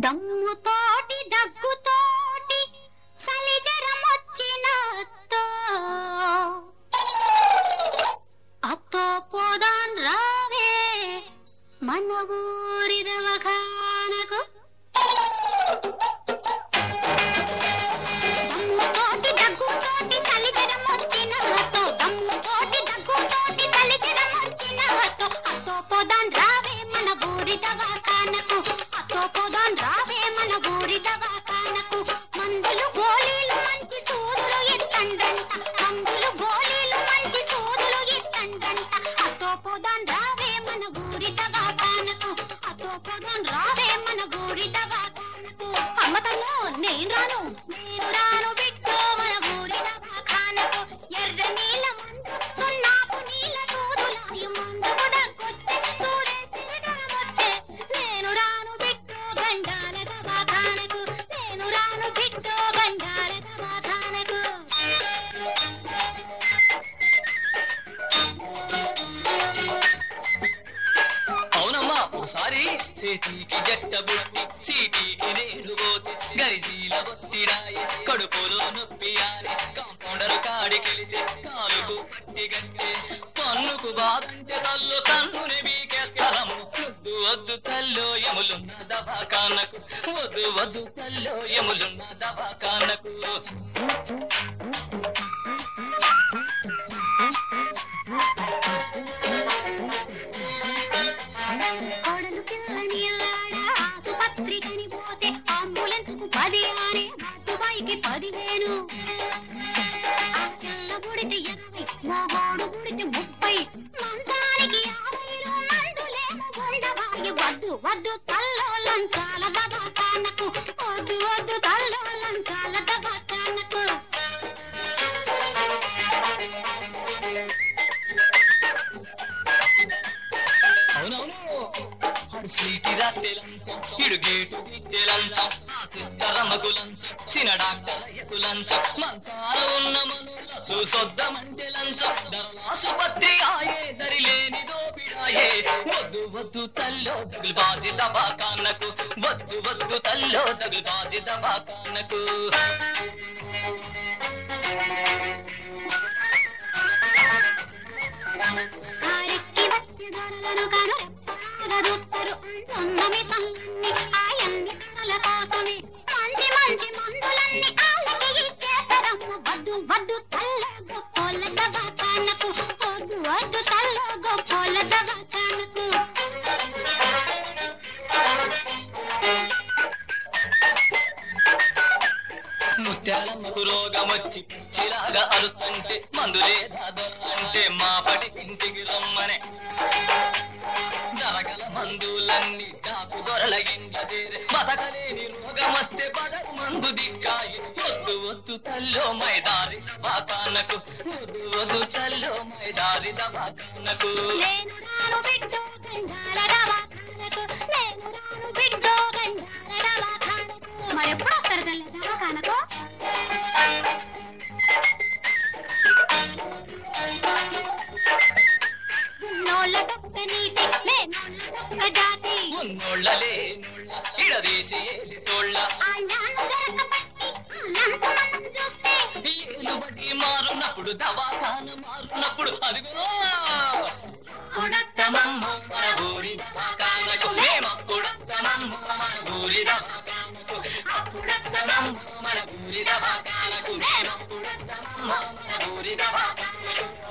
దమ్ముతోటి దగ్గుతోటి సలిజరమొచ్చినత్తో అత్తో పోదాన్ రావే మన ఊరి దవఖానకు దమ్ముతోటి దగ్గుతోటి సలిజరమొచ్చినత్తో దమ్ముతోటి దగ్గుతోటి సలిజరమొచ్చినత్తో అత్తో పోదాన్ రావే మన ఊరి దవాఖానకు అత్తో పోదాన్ రావే మన ఊరి దవాఖానకు మందులు గోళీలు మంచి సూదులు ఎత్తండంట మందులు గోళీలు మంచి సూదులు ఎత్తండంట అత్తో పోదాన్ రావే మన ఊరి దవాఖానకు అత్తో పోదాన్ రావే మన ఊరి దవాఖానకు అమ్మతల్లో నేను రాను నేను రాను బిడ్డో మన ఊరి దవాఖానకు ఎర్ర నీల మందు సున్నాపు నీల సూదులాయి మందుకు దగ్గొస్తే సూదే తిరగమొచ్చే నేను రాను బిడ్డో గండాల దవాఖానకు నేను రాను బిడ్డో గండాల దవాఖానకు అవునమ్మా ఒకసారి చేతికి జట్ట బుట్టి సీటీకి నేను పోతే గరిజీల ఒత్తిరాయి కడుపులో నొప్పి ఆరి కాంపౌండర్ కాడికెళితే కాలుకు పట్టి గట్టే పన్నుకు బాదంటే తల్లు కన్నుని బీకేస్తాము వద్దు వద్దు తల్లో ఎములున్న దవాఖానకు వద్దు వద్దు తల్లో ఎములున్న దవాఖానకు కోడలు పిల్లని ఆడ ఆసుపత్రికని పోతే అంబులెన్స్ కు పది ఆనే బాటుబాయికి పదివేలు ఆ పిల్ల గుడితే ఇరవై మగోడు గుడితే ముప్పై మంచానికి యాభైలు మందులేమో ఉండవాయి వద్దు వద్దు తల్లో లంచాల దవాఖానకు వద్దు వద్దు తల్లో లంచాల దవాఖానకు అవునవును ఆడు సీటి రాత్రి లంచం ఇడు గేటు దిద్దే లంచం ఆ సిస్టర్ అమ్మకు లంచం సిన డాక్టర్ అయ్యకు లంచం మంచాల ఉన్న మనుల చూసొద్దామంటే లంచం ధరలాసుపత్రి ఆయే దరి లేని దోపిడాయే వద్దు వద్దు తల్లో తగులు బాజి దవాఖానకు వద్దు వద్దు తల్లో తగులు బాజి దవాఖానకు కారెక్కి వచ్చే దొరలను కాను రెప్పలాగా చూస్తారు అంటున్నమి తల్లని ఆయన్ని కళల కోసమే మంచి మంచి మందులన్నీ ఆళ్ళకి ఇచ్చేస్తారమ్మ వద్దు వద్దు తల్లో గొప్పోళ్ళ దవాఖానకు వద్దు వద్దు తల్లో గొప్పోళ్ళ దవాఖానకు ముత్యాలమ్మకు రోగం వచ్చి పిచ్చిలాగా అరుతుంటే మందులే అంటే మా పటి ఇంటికి రమ్మనే దరగల మందులన్నీ దాకు దొరల ఇండ్ల చేరే బతకలేని రోగం వస్తే బదరు మందు దిక్కాయి వద్దు వద్దు తల్లో మైదారి దవాఖానకు వద్దు వద్దు తల్లో మైదారి దవాఖానకు నేను రాను బిడ్డో గండాల దవాఖానకు నేను రాను బిడ్డో గండాల దవాఖానకు మరి ఎప్పుడు వస్తారు తల్లి దవాఖానకు ఉన్నోళ్ళ దొక్క నీతి లేనోళ్ళ దొక్క జాతి ఉన్నోళ్ళ లేనోళ్ళ ఇడదీసి ఏలిటోళ్ళ ఆళ్ళను దొరకబట్టి ఆళ్ళంత మనం చూస్తే ఏలు బట్టి మారునప్పుడు దవాఖాన మారునప్పుడు అదిగో కొడత్తమమ్మ మన ఊరి దవాఖానకు మేమప్పుడత్తమమ్మ మన ఊరి దవాఖానకు అప్పుడత్తమమ్మ మన ఊరి దవాఖానకు మేమప్పుడత్తమమ్మ మన ఊరి దవాఖానకు